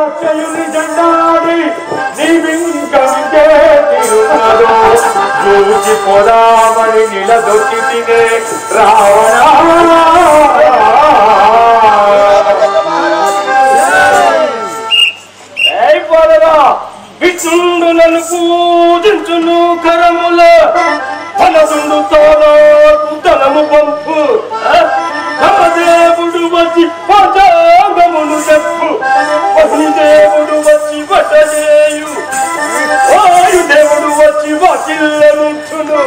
అక్షయుని జెండాడి నీవింకంటే తిరునాడు చూచి పోదామని నిలదొక్కి తినే రావణ అయిపోదరా విష్ణుడు నన్ను పూజించును కరముల ఫలదుండు తోలో ధనము పంపు దేవుడు వచ్చి పంచాంగమును చెప్పు దేవుడు వచ్చి వటలేయు వాయు దేవుడు వచ్చి వాకిల్లనుచును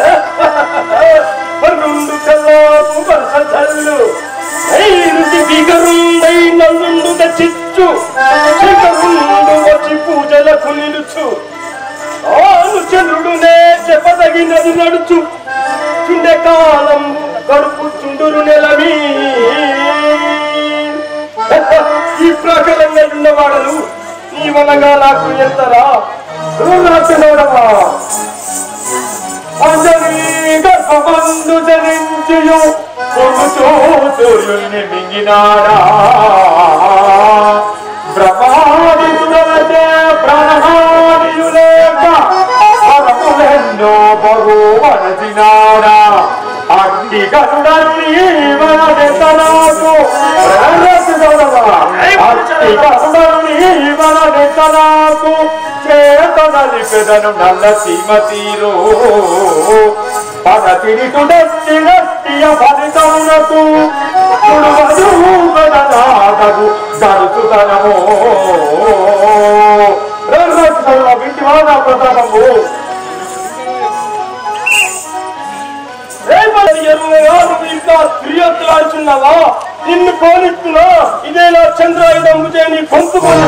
రెండు కల్లాపు వరస చల్లు ఐనుంటి బిగరుండై నల్లుండు చిచ్చు చిగరుండు వచ్చి పూజలకు నిలుచు ఆను చంద్రుడునే చెప్పదగినది నడుచు చుండె కాలం గడుపు చుండురు నెలమి ఈ ప్రకారంగా ఉన్నవాడను నీవనగా నాకు ఎంతరా రుణాచనోడవా అంజనీ గర్భమందు జనించియు పొందుచూ సూర్యుల్ని మింగినాడా బ్రహ్మాదితులచే ప్రాణహానియు లేక పరములెన్నో బరువనసినాడా అగ్ని గరుడను నీవనెతనాకు అగ్ని గరుడను నీవనెతనాకు చేతనలి పెదను నల్ల సీమ తీరు పద తిరిటుడెత్తి నట్టియ ఫలితమునకు నాదగు జరుచుతనము వింటి వాళ్ళ ప్రతాపము ఇంకా క్రియత్తులాడుచున్నావా నిన్ను పోనిస్తున్నా ఇదే నా చంద్రాయుధం నీ పంపుకోవాలి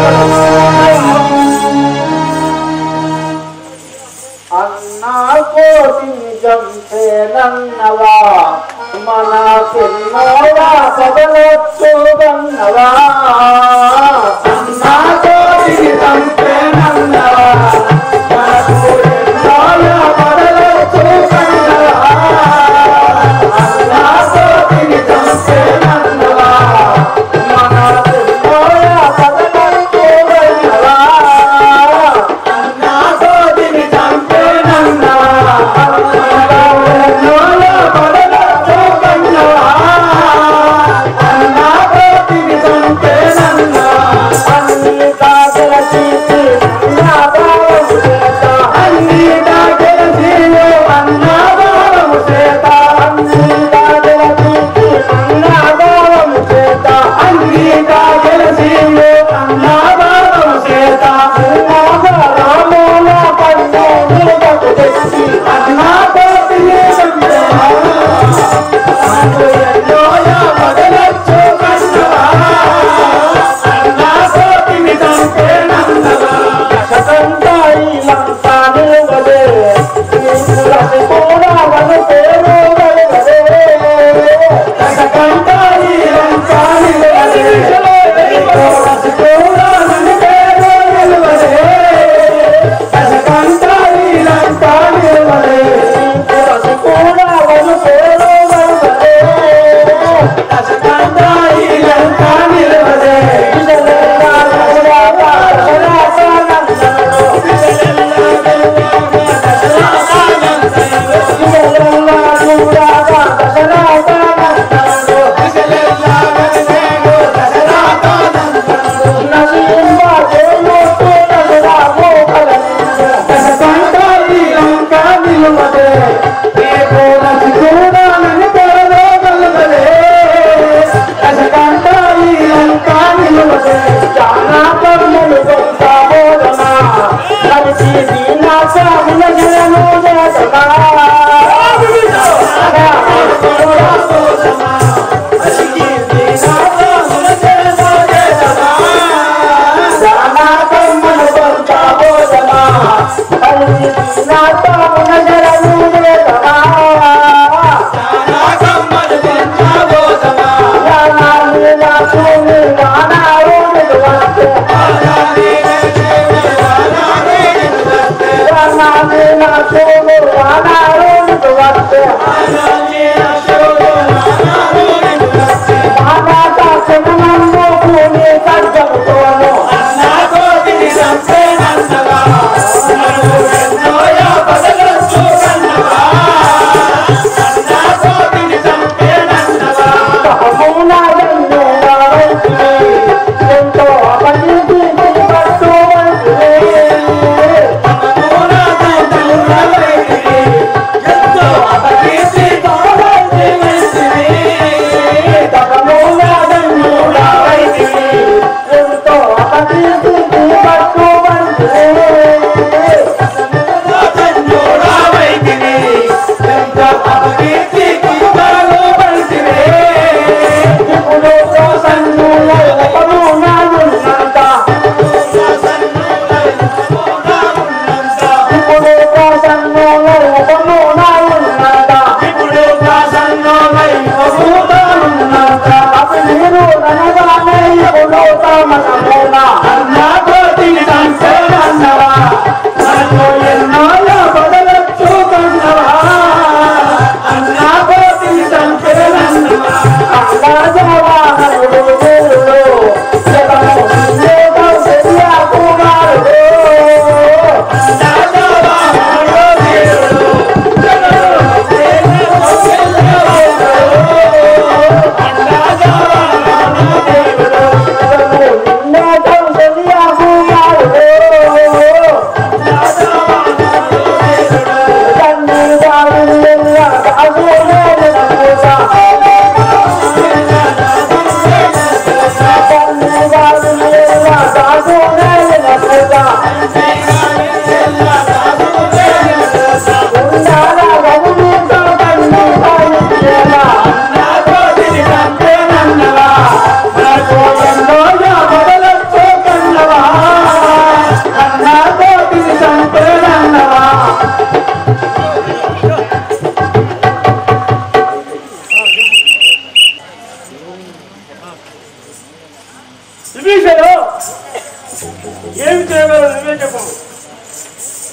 అన్నా కోటిని చంపేనన్నవా మన చిన్నోడా పదలొచ్చుదన్నవా అన్నా కోటిని చంపేనన్నవా మనకు ఎన్నోడా పదలొచ్చుదన్నవా అన్నా కోటిని చంపేనన్నవా మన చిన్నోడా పదలొచ్చుదన్నవా అన్నా కోటిని చంపేనన్నవా మనలో పదలొచ్చుదన్నవా అన్నా కోటిని చంపేనన్నవా అన్ని కాకల తీసి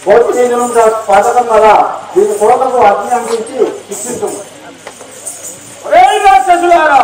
కోటి నేను పథకం కదా దీని కోటకు అగ్ని అందించి శిక్షించు ఒరే రాక్షసులారా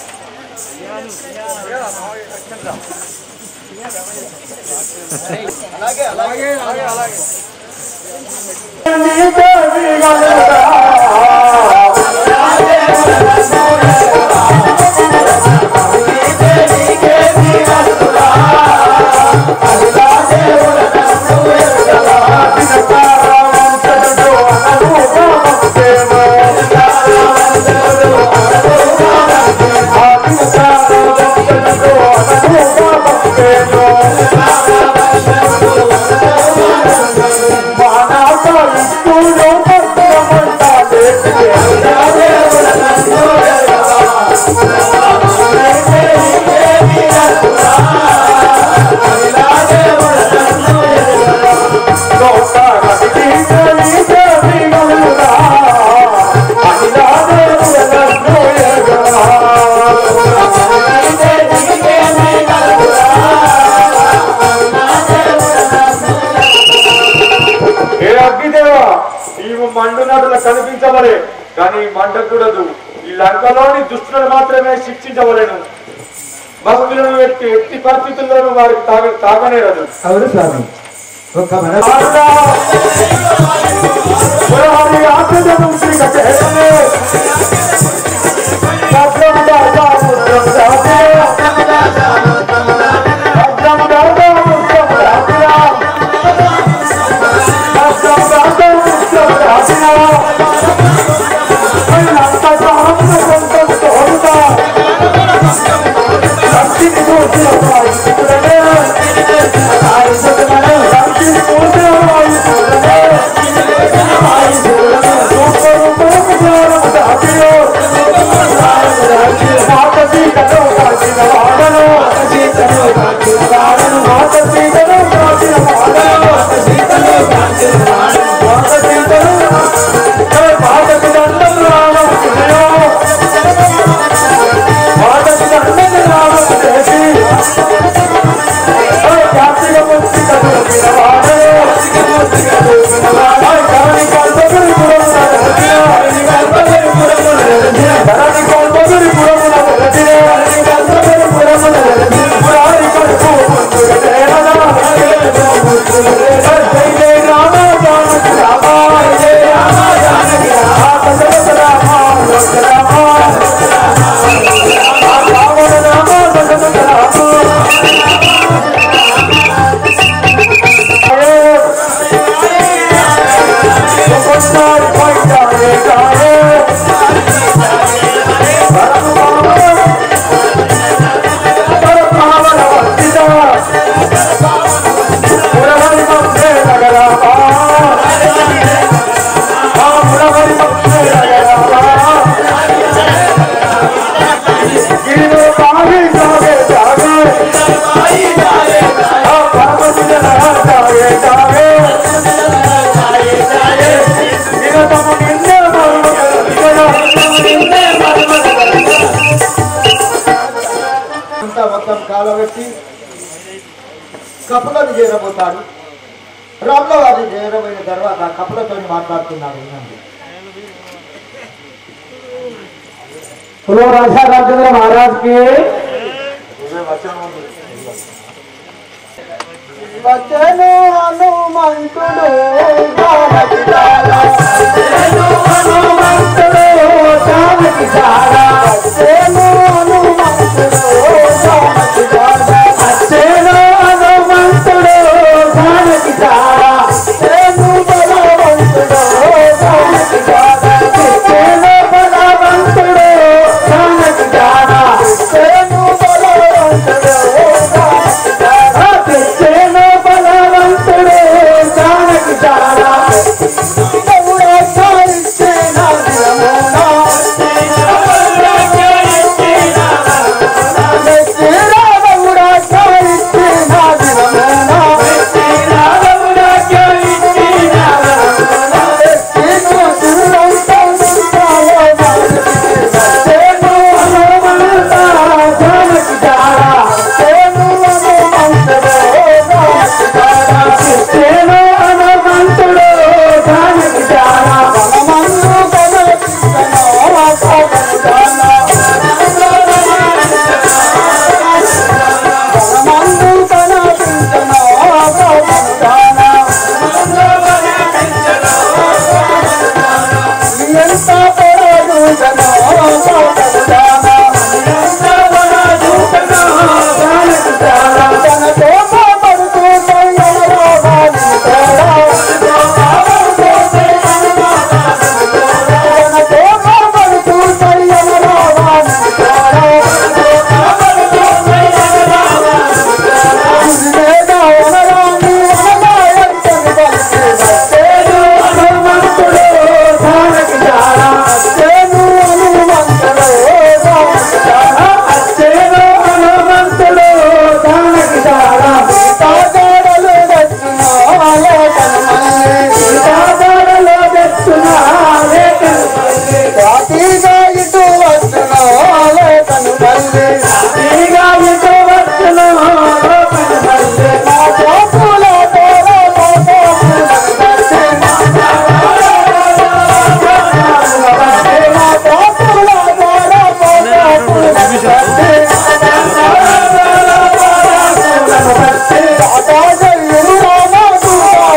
ఏ అగ్నిదేవా నీవు మండునటుల కనిపించవలే కానీ మండకూడదు ఈ లంకలోని దుష్టులను మాత్రమే శిక్షించవలేను మగులను ఎట్టి ఎట్టి పరిస్థితుల్లోనూ వారికి తాగ తాగనేరదు అవును స్వామి ఒక్క మన అంతా మొత్తం కాలబెట్టి కపులను చేరబోతాడు రాముల వారిని చేరబోయిన తర్వాత కపులతో మాట్లాడుతున్నాడు వినండి. बोलो राजा राजेंद्र महाराज के వచ్చెను హనుమంతుడు జానకి జాల. వచ్చెను హనుమంతుడు జానకి జాల. వచ్చెను హనుమంతుడు జానకి జాల. వచ్చెను హనుమంతుడు జానకి జాల. వచ్చెను బలవంతుడు జానకి జాల. వచ్చెను బలవంతుడు జానకి జాల. వచ్చెను బలవంతుడు జానకి జాల. తెచ్చేను బలవంతుడు జానకి జాన సాటిగా ఇటు వచ్చును లేఖను మళ్ళీ సాటిగా ఇటు వచ్చును లేఖను మళ్ళీ. నా తోపుల తోర తోపులను బట్టి నా తోపుల తోర తోపులను బట్టి దాదాజల్లుడు రామాడు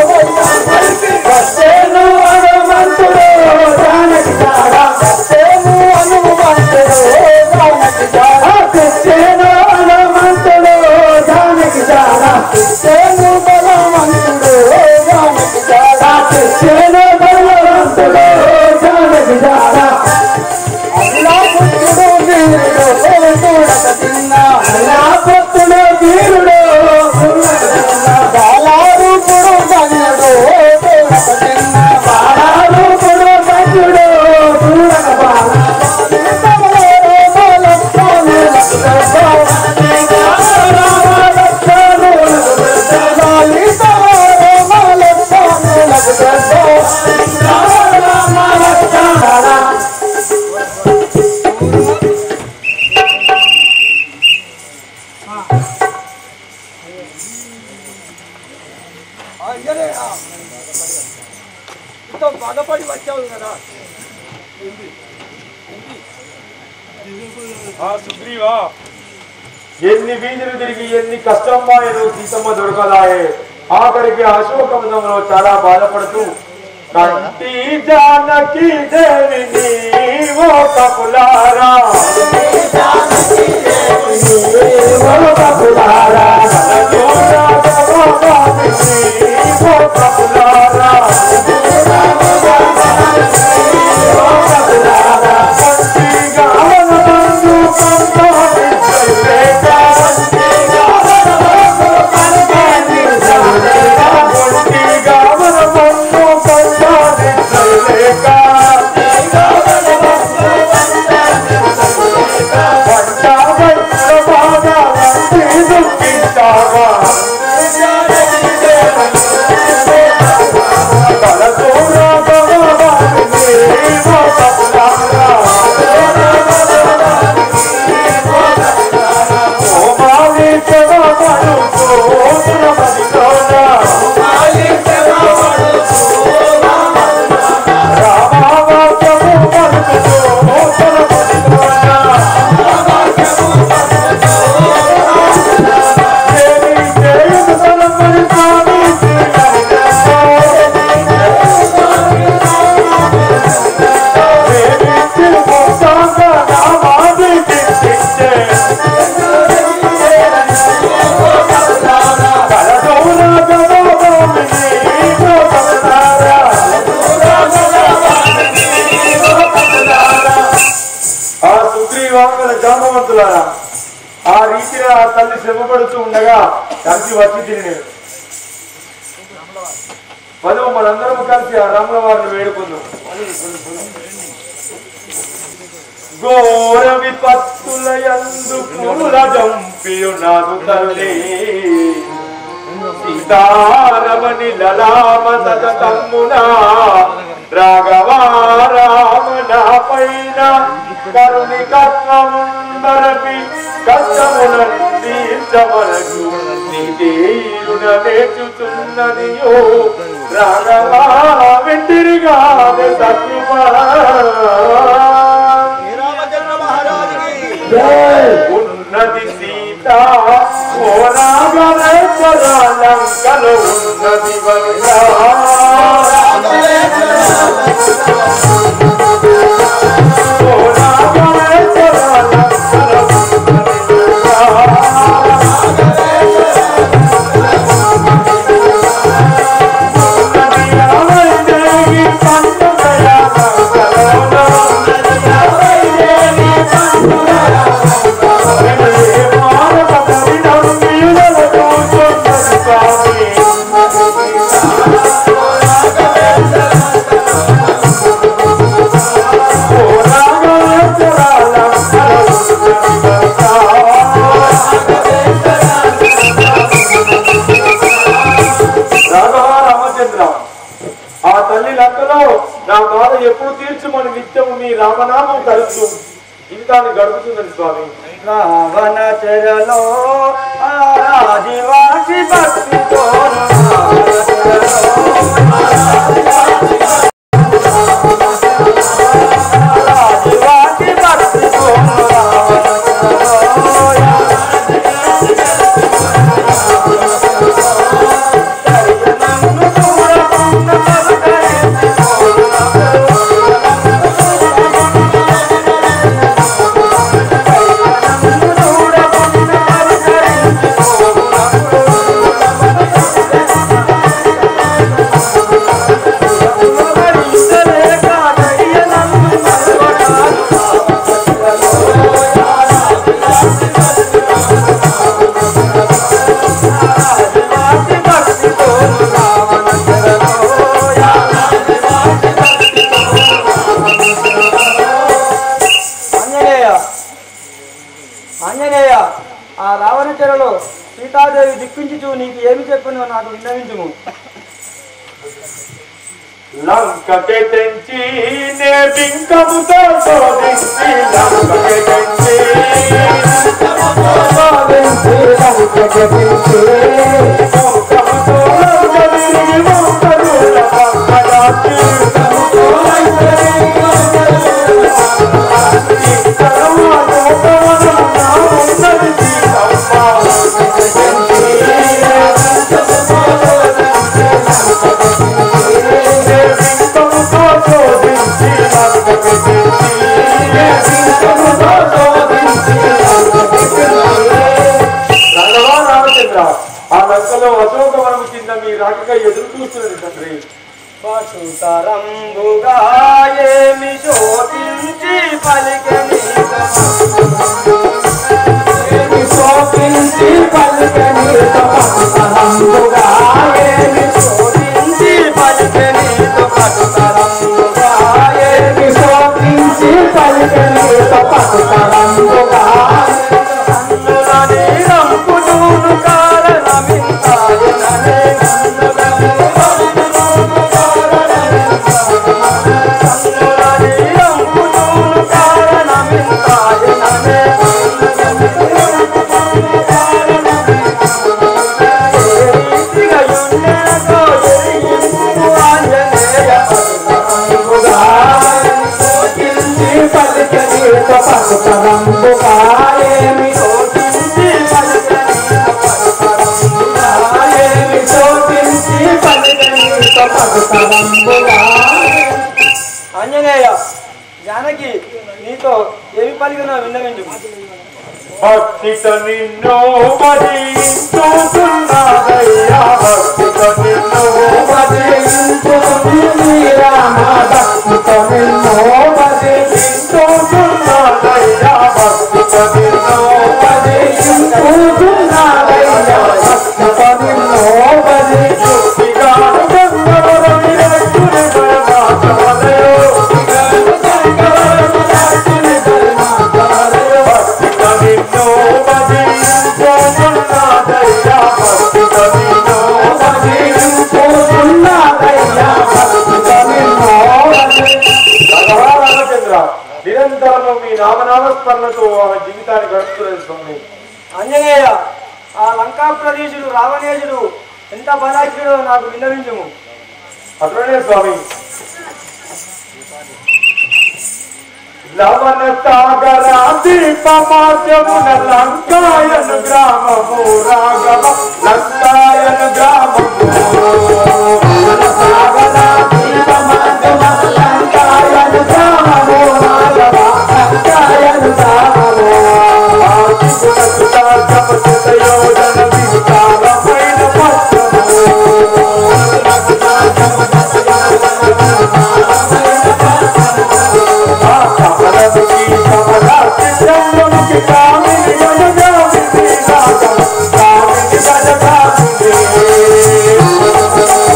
వచ్చేను హనుమంతుడు జానకి జాడ. వచ్చేను హనుమంతుడు జానకి జాడ తెచ్చేను హనుమంతుడు జానకి జాడ. వచ్చేను బలవంతుడు జానకి జాడ తెచ్చేను బలవంతుడు జానకి జాడ. అల్లా పుత్రుడు వీరుడు చూడక తిన్నా నా భక్తుడు వీరుడు సున్నత బాలారూపుడు ధన్యుడు చూడక తిన్నా బాలారూపుడు ధన్యుడు చూడక బాల. బాధపడి వచ్చావు కదా సుగ్రీవా ఎన్ని వీధులు తిరిగి ఎన్ని కష్టం మాయను సీతమ్మ దొరకలాయే ఆఖరికి అశోకవనంలో చాలా బాధపడుతూ కంటి జానకి దేవిని ఓ కపులారా ఓ కపులారా ఓ కపులారా ఆ సుగ్రీవాంగల జామవంతులారా ఆ రీతిగా ఆ తల్లి శ్రమపడుతూ ఉండగా కలిసి వచ్చి తిరిగి పదవు మనందరం కలిసి ఆ రాముల వారిని వేడుకుందాం ఘోర విపత్తుల యందు పూల జంపియునాదు తల్లి సీతారమణి లలామ సతతమ్మున రాఘవా రామన పైన కరుణికత్వముందరపి కష్టమున తీర్చవరకు నీతేయున నేర్చుతున్నదియో రాఘవా వెంటిరిగా సత్యమా శ్రీరామచంద్ర మహారాజుకి ఉన్నది సీత ఓ రాగలేశ్వరాలంకలో ఉన్నది వరుస ఓ రాగలేశ్వరాలంకలో ఉన్నది వరుస ఉన్నది యావై దేవి పండుగయాలంకలో స్వామి మీ రామనామం కలుస్తూ జీవితాన్ని గడుపుతుందని స్వామి రావణ చెరలో ఆదివాసి భక్తితో ఆదివాసి భక్తితో ఆంజనేయ ఆంజనేయ ఆ రావణ చెరలో సీతాదేవి దిక్కించుచు నీకు ఏమి చెప్పినో నాకు విన్నవించుము లంకకే తెంచి నే బింకముతో శోధించి లంకకే తెంచి మోకముతో గదిరి మోకరుల పక్కదాచి తరువాత లోకమున నా ఉన్నది సీతమ్మ. నే బింకముతో శోధించి లంకకే తెంచి నే బింకముతో శోధించి లంకకే తెంచి. రంగవా రామచంద్ర ఆ లంకలో అశోకవనం కింద మీ రాకగా ఎదురు చూస్తున్నది తండ్రి పశుతరంబుగా ఏమి శోకించి పలికని శోకించి పలికని పశుతరంబుగా ఏమి శోకించి పలికని పశుతరంబుగా ఏమి శోకించి పలికని పశుతరంబుగా కన్నులని రంపుటూను కారణమింతాయననే కన్నులని రంపుటూను కన్నులని రంపుటూను కారణమింతాయననే రీతిగా యున్నెనకో ఎరిగింపు ఆంజనేయ పలుకరంబుగా శోకించి పలికని పలుకరంబుగా ఏమి శోకించి పలికని పలుకరంబుగా ఏమి శోకించి పలికని పలుకరంబుగా ఆంజనేయ జానకి నీతో ఏమి పలికినా విన్నవించు భక్తితో నిన్ను భజించుతున్నదయ్యా భక్తితో నిన్ను భజించుతున్నదయ్యా భక్తితో నిన్ను భక్తిగాను గంగవరని రక్షుని మాతవలయో భక్తితో నిన్ను భజించుతున్నదయ్యా భక్తితో నిన్ను భగవా రామచంద్ర నిరంతరము మీ నామనామస్మరణతో ఆమె జీవితాన్ని గడుపుతున్నది స్వామి ఆంజనేయ ఆ లంకా ప్రదేశుడు రావణేశుడు ఎంత బలాక్షుడో నాకు విన్నవించుము అట్లనే స్వామి లవణ సాగర దీప మాధ్యమున లంకాయను గ్రామము రాఘవ లంకాయను గ్రామము సాగర దీప మాధ్యమున లంకాయను గ్రామము రాఘవ లంకాయను గ్రామము ఆదిగుణ సుతార్థమ సుతయోజన విస్తారమైన పట్టము కామిని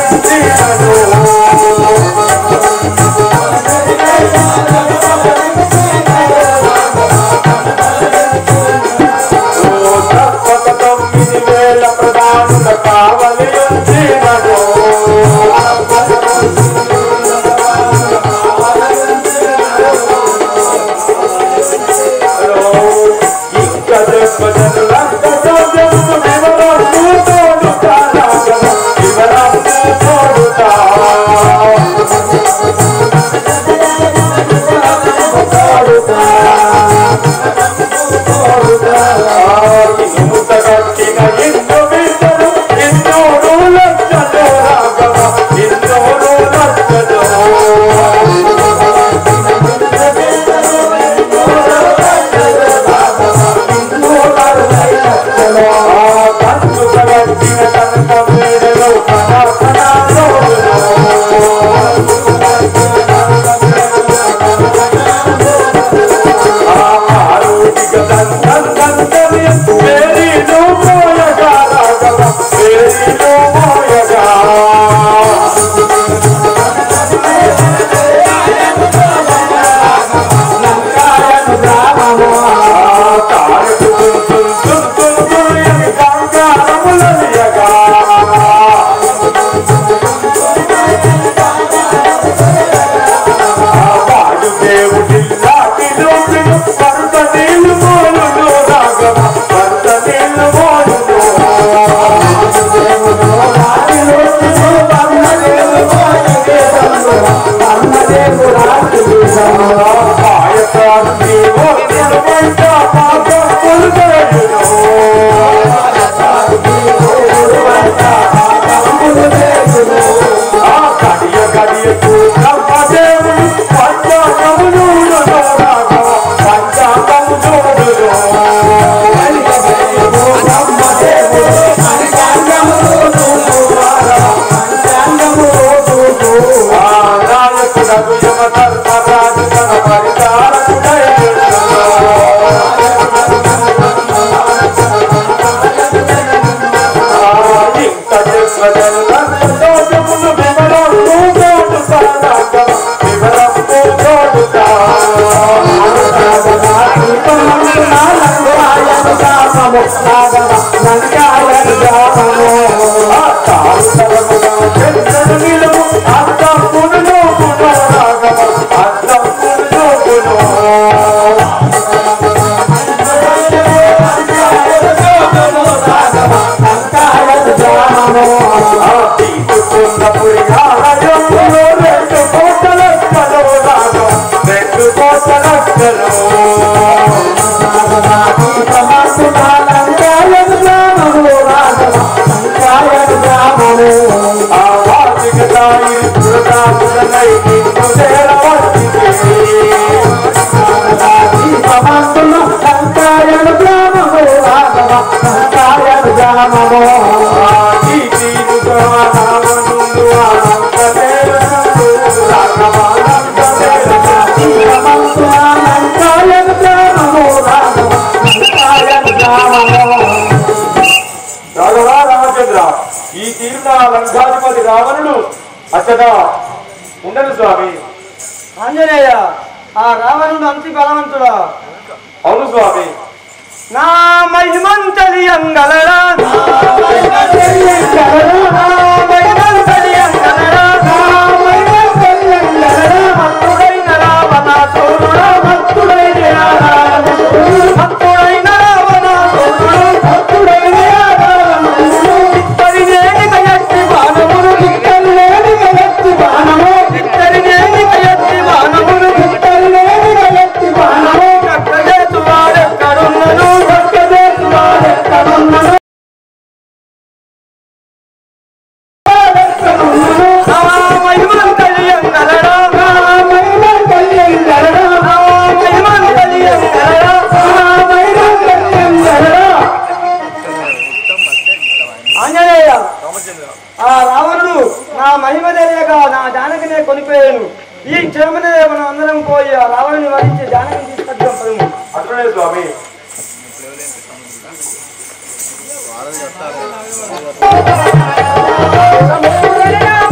తొమ్మిది వేల ప్రధానుల కావలి ఉంచినను ఇంకా చెప్పదను లంకజమును వివరము తోడుతా వివరము తోడుతా ముతగట్టిన ఎన్నో బిడ్డలు ఎన్నోడు లక్షలు రాగవ ఎన్నోడు లక్షలు కట్టుకట్టిన కనక మేడలో కనా కనా రాఘవా రామచంద్ర ఈ తీరున లంకాధిపతి రావణుడు అచ్చట ఉండను స్వామి ఆంజనేయ ఆ రావణుడు అంతి బలవంతుడా అవును స్వామి నా మహిమంతలి అంగలరా నా మహిమంతలి అంగలరా మత్తుడైన రావణాసురుడా, మత్తుడైన రావణాసురుడు, మత్తుడైన రావణాసురుడు, మత్తుడైన రావణాసురుడు, ఇత్తడినేని కయత్తి బాణములు, ఇత్తడినేని కయత్తి బాణము, ఇత్తడినేని కయత్తి బాణములు, ఇత్తడినేని కయత్తి బాణము, చక్కదేసు వాడెక్కడున్నను, చక్కదేసు వాడెక్కడున్నను. ఆంజనేయ ఆ రావణుడు నా మహిమ తెలియక నా జానకినే కొనిపోయాను ఈ క్షేమనే మనం అందరం పోయి ఆ రావణుని వరించి జానకిని తీసుకొచ్చాం పదము అట్లనే స్వామి సముద్రనా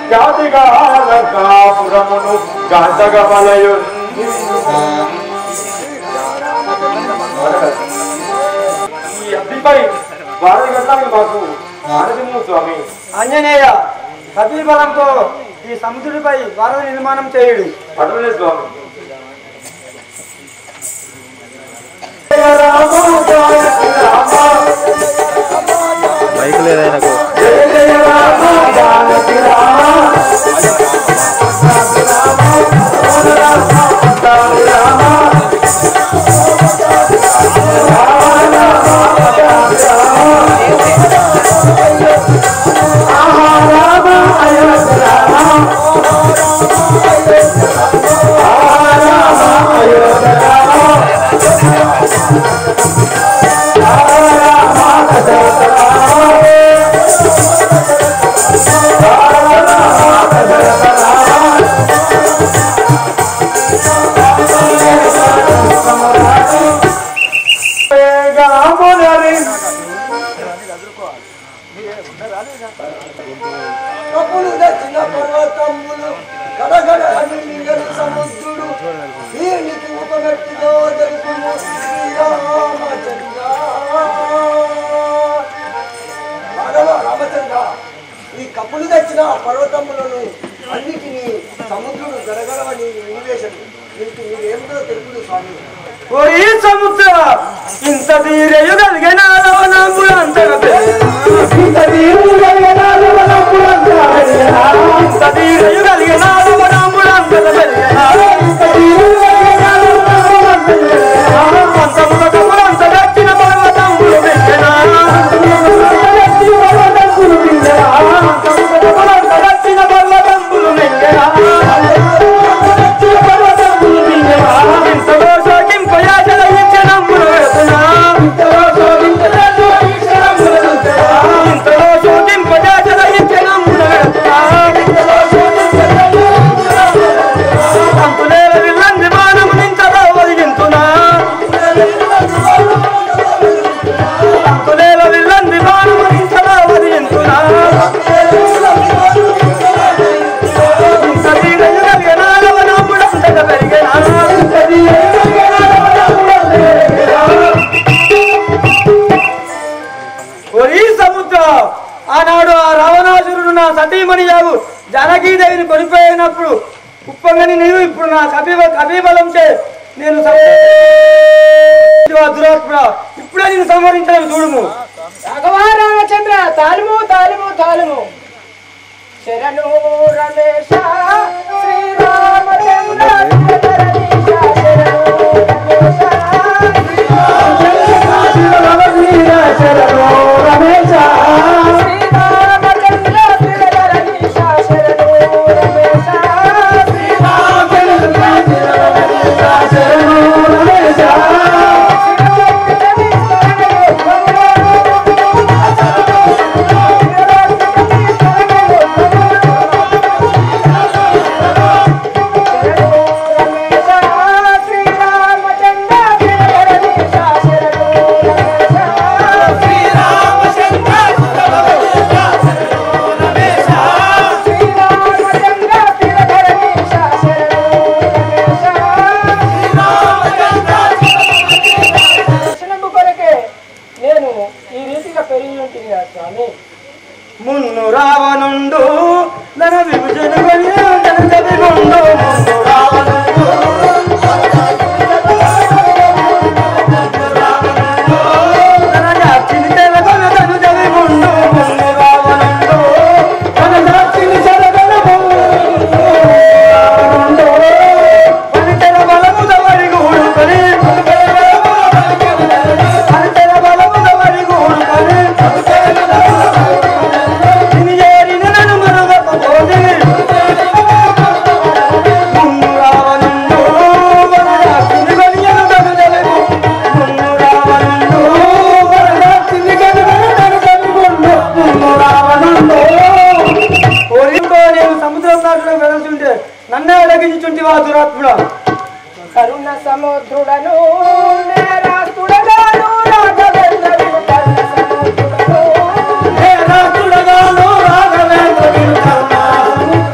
ఖ్యాతిగా లంకాపురమును గాంధగమలయు ఈ అగ్నిపై భారత గంటానికి మాకు ఆనదిము స్వామి ఆంజనేయ కపిబలంతో ఈ సముద్రుడిపై వరద నిర్మాణం చేయుడు పట్టలే స్వామి బైక్ లేదు ఆయనకు కప్పులు దక్షిణ పర్వతములు గడగడ అని నిగడు సముద్రుడు దీనికి ఉపగట్టిలో జరుపుము శ్రీరామచంద్ర మాధవ రామచంద్ర ఈ కప్పులు తెచ్చిన పర్వతములను అన్నిటినీ సముద్రుడు గడగడవని నివేశను దీనికి మీరేమిటో తెలుపుడు స్వామి ఓరి సముద్ర ఇంత తీరయు కలిగిన లవణములు అంతగా ఇంత తీరయు కలిగిన లవణములు అంతగా ఇంత తీరయు కలిగిన లవణములు అంతగా ఇంత తీరయు కలిగిన లవణములు అంతగా అంతముల కముల అంత దక్షిణ పర్వతములు వెంకన పర్వతములు వెంకన అంతముల కముల అంత దక్షిణ పర్వతములు వెంకన పర్వతములు వెంకన ఇంతలో శోకింపయాచల ఇచ్చనమ్ములు వెళుతున్నా ఇంతలో శోకింపయాచల ఇచ్చనమ్ములు వెళుతున్నా ఇంతలో శోకింపయాచల ఇచ్చనమ్ములు వెళుతున్నా ఇంతలో శోకింపయాచల అంతులేల విల్లంది మానము నించలో ఒదిగింతున్నా అంతులేల విల్లంది మానము నించలో ఒదిగింతున్నా ఇంత దీనము కలిగిన లవణములు అంతగా పెరిగినా ఇంత దీనము కలిగిన లవణములు అంతగా పెరిగినా ఒరి సముద్ర ఆనాడు ఆ రావణాసురుడు నా సతీమణి యాగు జానకీదేవిని కొనిపోయినప్పుడు ఉప్పంగని నీవు ఇప్పుడు నా కపిబ కపిబలంచే నేను దురాత్మ ఇప్పుడే నేను సంహరించడం చూడుము రాఘవా రామచంద్ర తాలుము తాలుము తాలుము శరణు రమేశ శ్రీరామచంద్ర జగదీశ, శరణు రమేశ శ్రీరామచంద్ర జగదీశ, శరణు రమేశ దర్శనము కొరకే నేను ఈ రీతిగా పెరిగి ఉంటుంది కదా స్వామి మున్ను రావణుండు నన విభజన ముందు మున్ను రావణుండు తన జాతిని తెలగొన తను జవి ముందు మున్ను రావణుండు తన జాతిని తెలగొన ముందు రావణుండు పనితెర బలము దవరి గూడుకొని పనితెర బలము దవరి గూడుకొని నిన్ను చేరిన నన్ను మరువకపోతే మున్ను రావణుండు వరదాచిని గనియను తను జలము మున్ను రావణుండు వరదాచిని గనియను తను జలముండు మున్ను రావణుండు ఓరితో నేను సముద్రం దాంట్లో వెళ్తుంటే నన్నే అడగించుంటివా దురాత్ముడా కరుణ సముద్రుడను నేరాస్తుడగాను రాఘవేంద్రుడు కరుణ సముద్రుడను ఏ రాత్రుడగాను రాఘవేంద్రుడు కరుణ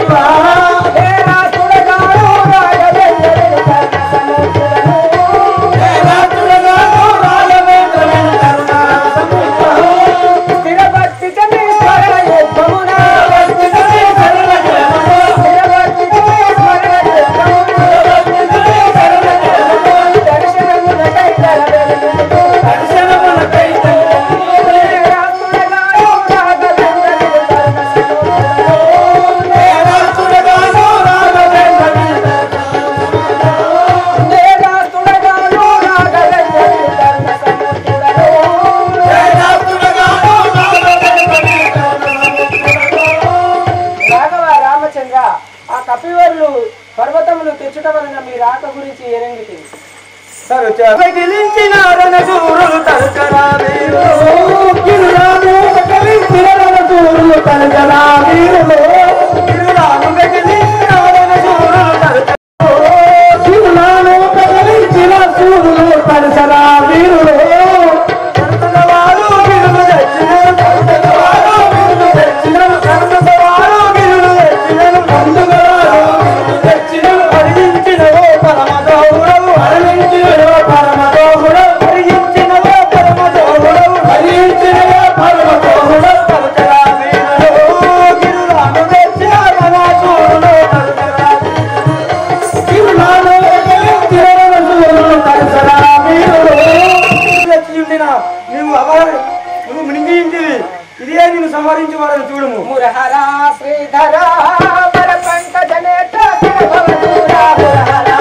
కపివర్లు పర్వతములు తెచ్చుట వలన మీ రాక గురించి ఎరంగితి తరుచగిలించిన రణశూరులు తరచరా వీరులు గిరులాను గగిలించిన రణశూరులు తరచరా వీరులు గిరులాను గగిలించిన రణశూరులు తరచరా గిరులాను గగిలించిన సూరులు తరచరా వీరులు తరచనవారు గిరులు తెచ్చినను తరచనవారు గిరులు తెచ్చినను తరచనవారు గిరులు తెచ్చినను పండుగవారు గిరులు తెచ్చినను హరించినవో పరమదౌరవు హరించినవో పరమదౌరవు హరించినవో పరమదౌరవు హరించినవో పరమదౌరవు తరచరా వీరులు గిరులాను తెచ్చిన రణశూరులు తరచరా గిరులాను గగిలించిన రణశూరులు తరచరా వీరులు లక్ష్యుండిన నువ్వు అవ నువ్వు మింగింటివి ఇదే నేను సంహరించవాలని చూడము మురహరా శ్రీధర వర పంకజ నేత్ర భవదూరా మురహరా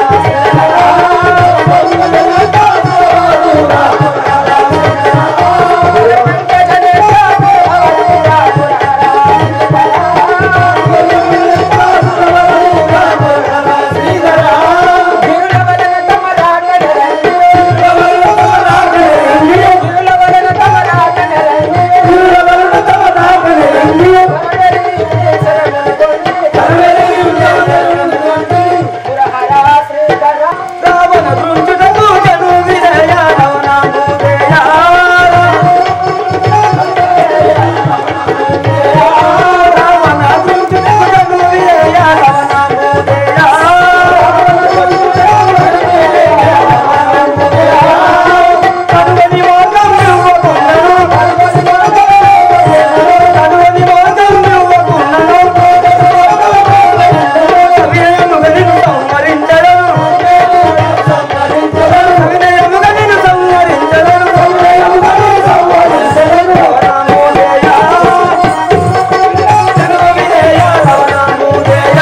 పంకజ నేత్ర భవదూరా గిరుల వలన తమ రాగనరంగి గిరుల వలన తమ రాగనరంగి మురహరా శ్రీధర రావణ దృంచుటకు జను విజయ రవణ భూదేయ రావణ దృంచుటకు జను విజయ రవణ భూదేయ కనుగని మోగం నువ్వకున్నను కనుగని మోగం నువ్వకున్నను వినయముగ నిన్ను సంహరించడను వినయముగ నిన్ను సంహరించడను రామోదయ జను విజయ రామోదయ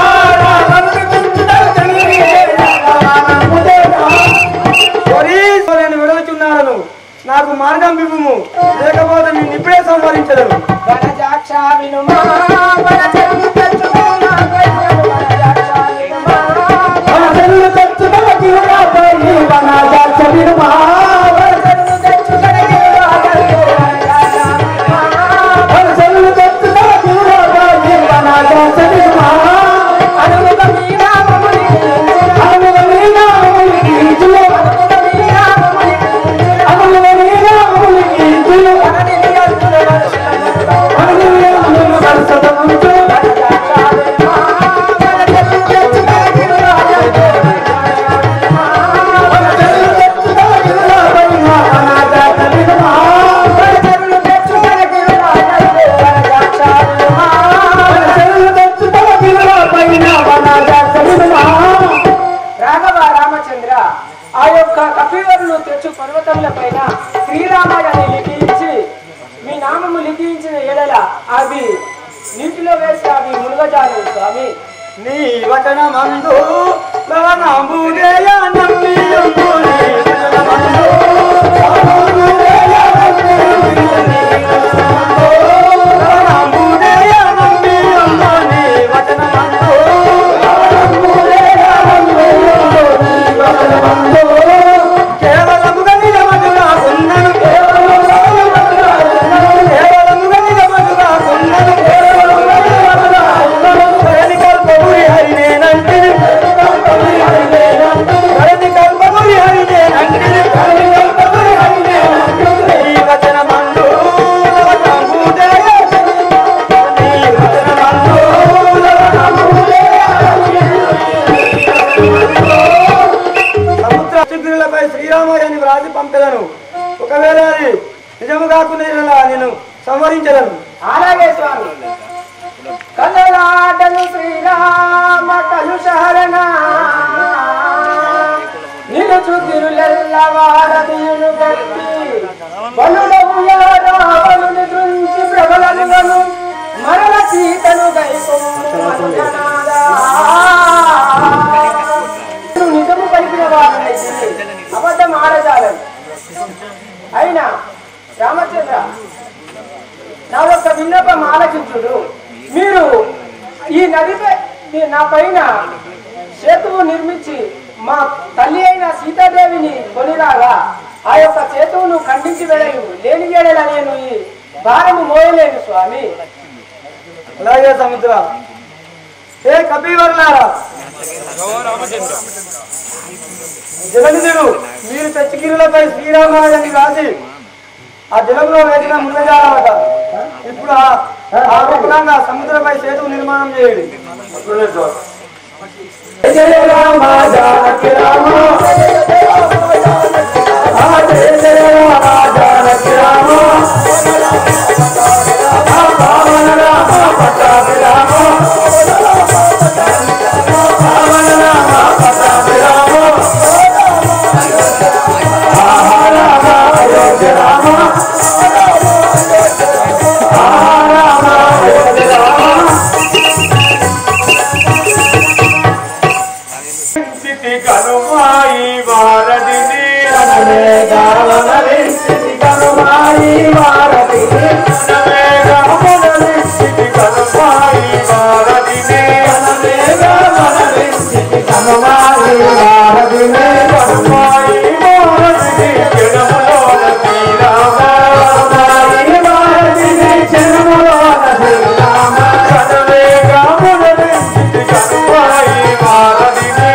నేను విడవచున్నాను నాకు మార్గం విప్పుము లేకపోతే నేను ఇప్పుడే సంహరించదను వనజాక్ష వినుమా వనజను తెచ్చుకున్నా గయ్యను వనజాక్ష వినుమా మనసెల్లు తెచ్చుకొన జీవనాపై వనజాక్ష వినుమా. వనజను తెచ్చుకున్న గిరులా గల్లు వనజాక్ష వినుమా మనసెల్లు తెచ్చుకొన జీవనాపై వనజాక్ష వినుమా. అనుముగ మీ నామముని అనుముగ నీ నామముని కీర్తులు, అనుముగ మీ నామముని అనుముగ నీ నామముని కీర్తులు, వననిధి అంతుల వర్షణములు అనుముగ అందును వరుసదముచు. వనజాక్ష వినుమా వనజను తెచ్చుకున్న గిరులా గల్లు మనసెల్లు తెచ్చుకొన జీవనాపై వనజాక్ష వినుమా. వనజను తెచ్చుకున్న గిరులా గల్లు వనజాక్ష వినుమా మనసెల్లు తెచ్చుకొన జీవనాపై వనజాక్ష వినుమా. రాఘవ రామచంద్ర ఆ యొక్క కపివరులు తెచ్చు పర్వతముల పైన శ్రీరామాయణి లిఖించి మీ నామము లిఖించిన ఎడల అవి నీటిలో వేసి అవి మునుగజాలు స్వామి నీ వచనమందు లవణంబుదేయ నమ్మియుండు నీ వచనమందు లవణంబుదేయ నమ్మియుండు నీ వచనమందు లవణంబుదేయ నమ్మియుండు నీ వచనమందు లవణంబుదేయ నమ్మియుండు నీ వచనమందు కేవలముగా నిజమగుగా ఉన్నను కేవలముగా నిజమగుగా ఉన్నను కేవలముగా నిజమగుగా ఉన్నను కేవలముగా నిజమగుగా ఉన్నను ధరణి కల్పమురి హరినేనంటిని ధరణి కల్పమురి హరినేనంటిని ధరణి కల్పమురి హరినేనంటిని నీ వచనమందు లవణంబుదేయ నీ వచనమందు లవణంబుదేయ సముద్ర చిగురులపై శ్రీరామయ్యని వ్రాసి పంపెదను ఒకవేళ అది నిజము కాకుండా నేను సంహరించదను అలాగే స్వామి కలలాటను శ్రీరామ కలుషహరణ నిలుచు గిరులెల్ల వారదీయులు గట్టి బలుడము రావణుని దృంచి ప్రబలములను మరల సీతను గైకొమ్ము నిజము పలికిన వారిని అబద్ధం ఆడజాలను అయినా రామచంద్ర నా యొక్క విన్నపం ఆలకించుడు మీరు ఈ నదిపై ఈ నా పైన సేతువు నిర్మించి మా తల్లి అయిన సీతాదేవిని కొనిరాగా ఆ యొక్క సేతువును ఖండించి వెళ్ళను లేని ఏడల నేను ఈ భారము మోయలేను స్వామి అలాగే సముద్ర ఏ కపీవర్లారా జగనిధుడు మీరు తెచ్చిగిరులపై శ్రీరామాయణాన్ని రాసి ఆ జలంలో వేసిన మునగాలట ఇప్పుడు ఆ- ఆ రూపంగా సముద్రపై సేతు నిర్మాణం చేయండి అట్లనే స్వామి జయ రామ జానకి రామ ఆ జయ జయ రామ జానకి రామ ఆ పావన రామ పట్టాభి రామ పావన రామ పట్టాభి రామ ఆహా రామ అయోధ్య రామ ఆహా రామ అయోధ్య రామ స్థితి కనుమాయి వారధిని స్థితి కనుమాయి వారధిని కనుమాయి వారధిని జనములోన శ్రీరామ కనవేగా మునని స్థితి కనుమాయి వారధిని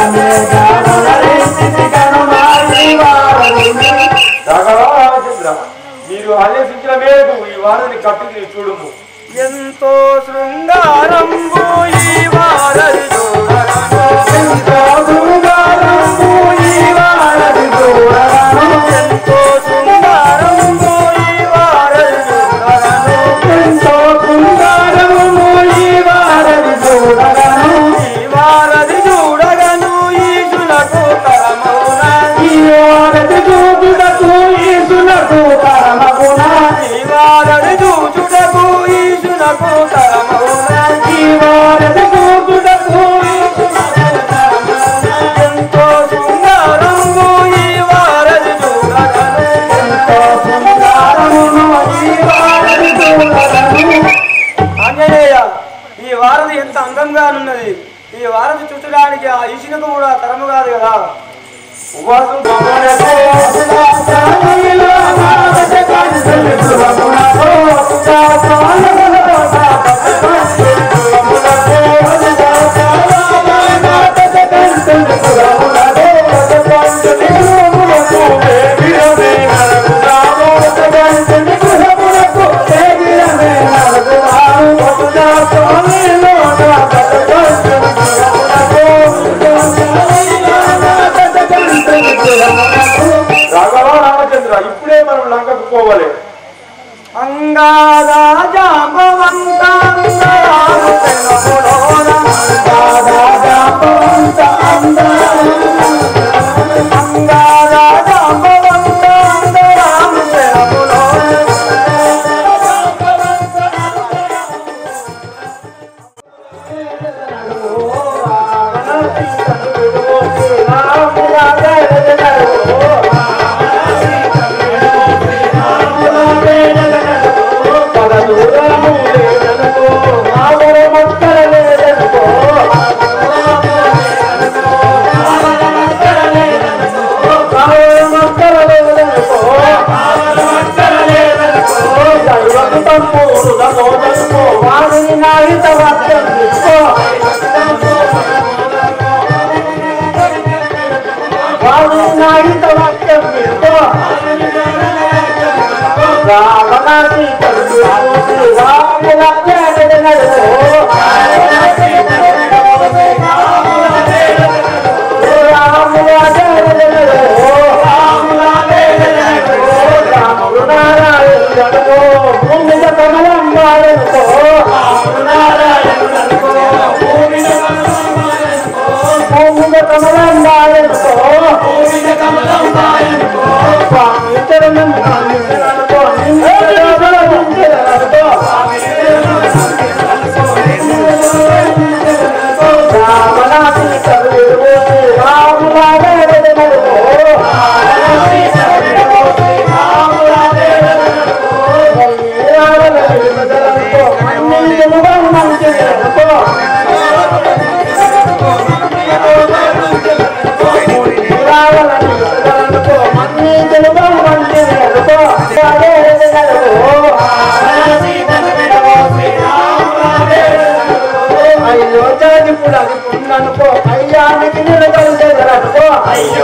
రాఘవాచంద్ర మీరు ఆదేశించిన మేరకు ఈ వారిని కట్టింది చూడుము ఎంతో శృంగారంబు ఈ వారది చూడగను. ఎంతో శృంగారంబు ఈ వారది చూడగను. ఎంతో శృంగారంబు ఈ వారది చూడగను. ఎంతో శృంగారంబు ఈ వారది చూడగను. ఈ వారది చూడగను ఈశునకు తరమౌన ఈ వారది చూడుటకు ఈశునకు తరమగున ఈ వారది చూచుటకు ఈశునకు తరమౌన ఈ వారది చూచుటకు ఈశునకు తరమౌన ఎంతో శృంగారంబు ఈ వారది చూడగను ఎంతో శృంగారమును ఈ వారది చూడగను ఆంజనేయ ఈ వారధి ఎంత అందంగా ఉన్నది ఈ వారధి చుట్టడానికి ఆ ఈశునకు కూడా తరము కాదు కదా ఉపాసు రాఘవ రామచంద్ర ఇప్పుడే మనం లంకకు పోవాలి అంగారా జాంబవంత అంగరాము తెలములోన అంగారా జాంబవంత అంగారా జాంబవంత అంగరాము తెలములోన వారిని నాయుత వాక్యం అయ్యో జాజిపుడు అది పుండనుకో అయ్యానికి నిలబడిదనుకో అయ్యో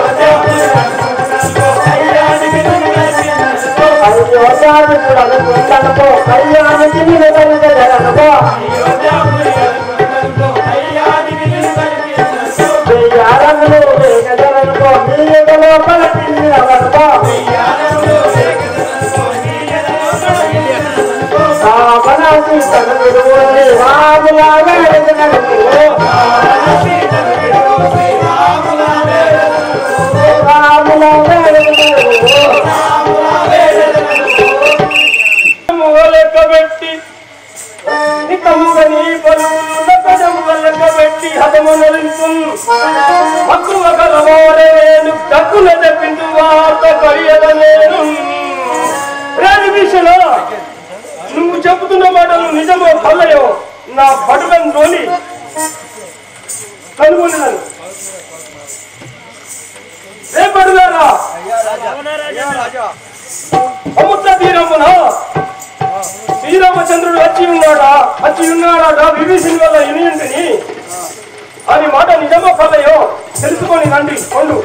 అయ్యో జాజిపుడు అది పుండనుకో అయ్యానికి నిలబడిదనుకో వెయ్యారంగులు వేగదనుకో నీ ఎద లోపల పిల్లినవనుకో రామనాథి తనయుడు రాములాగా ఎదగనుకో రాములాగా ఎదగనుకో లెక్కబెట్టి నికముగా నీ పలువుల పదముగా లెక్కబెట్టి హతమునరించు మక్కువ కలవాడే నేను డక్కున తెప్పించు వార్త కరియద నేను రాని విషయంలో నువ్వు చెబుతున్న మాటలు నిజమో కల్లయో నా పటుకం తోని కనుగొన్నాను రేపడుగారా సముద్ర తీరమున శ్రీరామచంద్రుడు వచ్చి ఉన్నాడా వచ్చి ఉన్నాడా విభీషణ్ వల్ల యూనియన్ని అని మాట నిజమో కలయో తెలుసుకొని రండి కొండు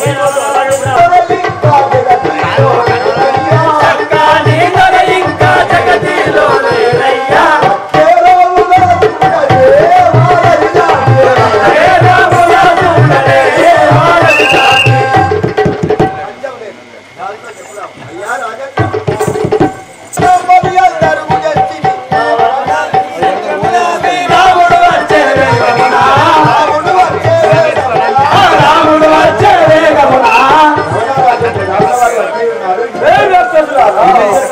ఏ రాక్షసులారా?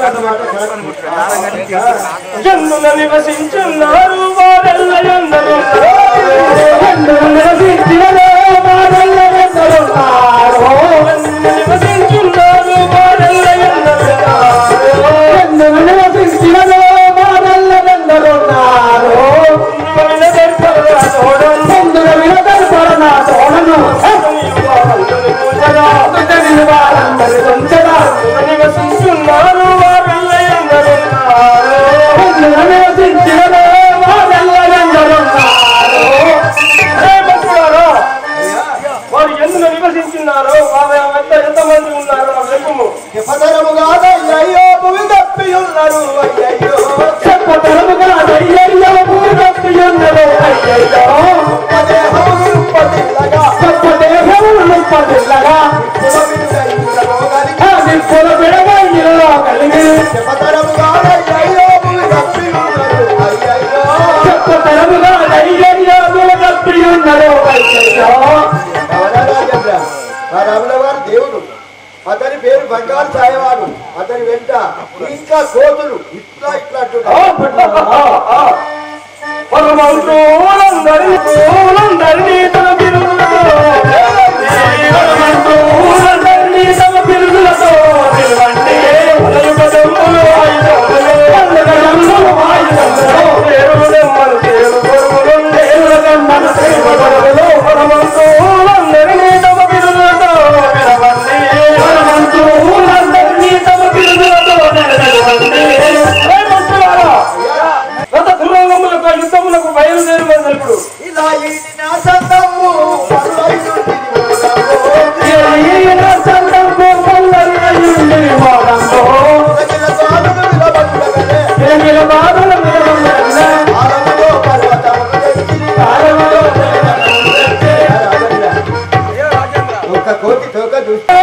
ఎందున నివసించున్నారు వారెల్ల ఎందరో ఎందున నివసించినలో వారెల్ల ఎందరో ఎందున నివసించున్నారు వారెల్ల ఎందరో ఎందున నివసించినలో వారెల్ల ఎందరో ఎందున దర్పణ తోడను ఎందున దర్పణ తోడను నివసించున్నారు వారెల్ల ఎందరో నివసించినలో వారెల్ల ఎందరో వారు ఎందులో నివసించున్నారో వారు ఎంత ఎంతమంది ఉన్నారో నాకు చెప్పుము చెప్పతరముగా అయ్యో భూమి తప్పియున్నారు అయ్యయ్యో చెప్పతరముగా అయ్యయ్యో భూమి తప్పియున్నదో అయ్యయ్యో దేహములు పదిల్లగా చెప్పదేహములు నింపదిల్లగా ఆ నిప్పుల విడగైలో కలిగి చెప్పతరముగా అయ్యయ్యో భూమి తప్పియున్నారు అయ్యయ్యో చెప్పతరముగా అయ్యయ్యో భూమి తప్పియున్నదో అయ్యయ్యో రాజేంద్ర మా రాముల వారు దేవుడు అతని పేరు బంగారు ఛాయవాడు అతని వెంట ఇంకా కోతులు ఇట్లా ఇట్లా అంటున్నారు పరమంతులందరినీ పూలందరినీ తన బిరుదులతో పరమంతులందరినీ తమ బిరుదులతో నిలవండి పలుకు పదములు ఆయుధములు పలుకు పదములు ఆయుధములు పేరులు దెమ్మలు పేరు కొడుకులు పేరుల దెమ్మలు పేరు కొడుకులు పరమంతులందరినీ తమ బిరుదులతో నిలవండి పరమంతులందరినీ తమ బిరుదులతో నిలవండి రేపొస్తున్నారా? గత దుర్గములకు యుద్ధములకు బయలుదేరుమని తెలుపుడు ఇలా ఈ నా సంతము పరులైయుండి తగిన సాధులు నిలబడుటగలే. ఆలములో పర్వతములు ఎక్కిరి. ఒక్క కోటి తోక చూస్తే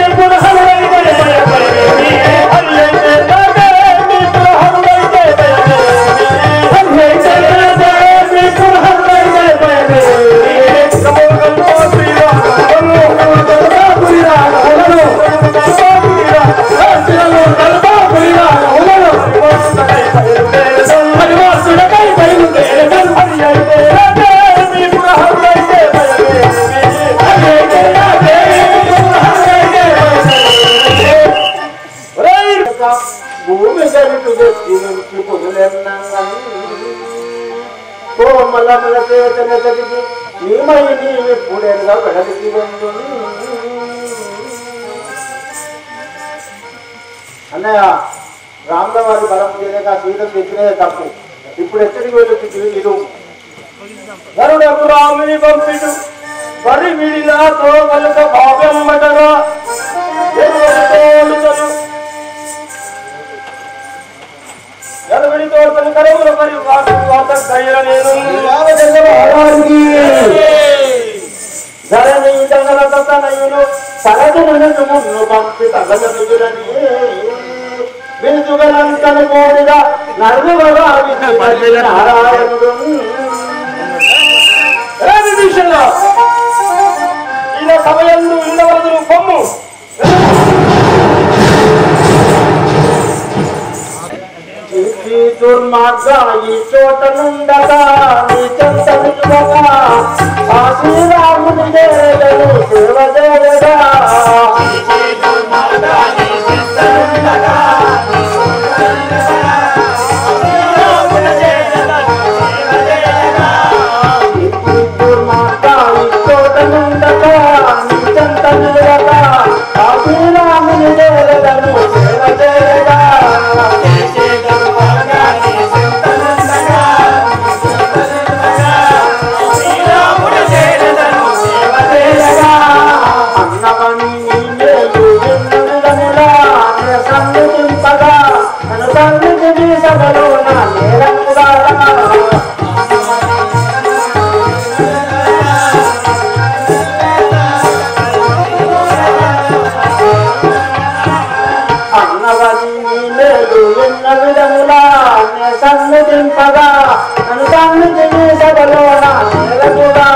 భూమి గరిటు తెచ్చి నుంచి పొదులెన్నంగన్ కోమలముల చేతన కదిగి నీమై నీవి పుడెంగా వెడలికి వెందు అన్నయ్య రాముల వారి బలం చేయలేక సీతం తెచ్చినదే తప్పు ఇప్పుడు ఎక్కడికి వెళ్ళొచ్చు ఇది గరుడకు రాముని పంపిడు వరి విడినాతో కలుక భావ్యమ్మటరా తోడుతలు గరుడి తోడుతలు కరముల మరి వాటి వాత కయ్య నేను ధరణి దంగల తనయులు సరదు నన్ను మున్ను పంపి తగల దిగులని విడుదలంతను కోడిగా నరువగా నారాయణుడు ఏ విభీషణ ఈయన సమయంలో ఇళ్ళవరదులు పొమ్ము ఈ దుర్మార్గ ఈ చోట నుండగా నీ చెంత నిలువగా ఆ శ్రీరాముని దేవను సేవ చేయగా ఈ దుర్మార్గ ఈ చోట నుండగా నీ చెంత నిలువగా ఆ శ్రీరాముని దేవను సేవ చేయగా అన్నమని నీళ్ళు ఎన్నుదనులా నే సన్నిధింపగా నన్ను సన్నిధి సభలో నా నేరముగా అన్నవని నీళ్ళు ఎన్న విధములా నే సన్నిధింపగా నన్ను సన్నిధి సభలో నా నేరముగా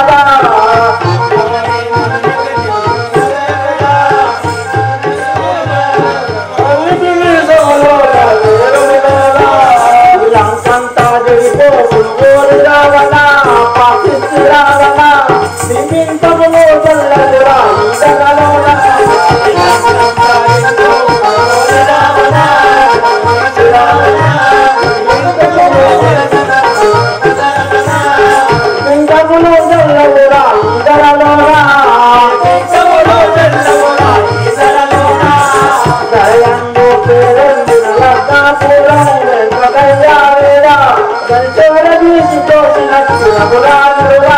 దయంలో పేరెందిన లగ్నాపురం వెంకటయ్యావేరా గంచెల తీసి తోసినట్టు రఘురాముడురా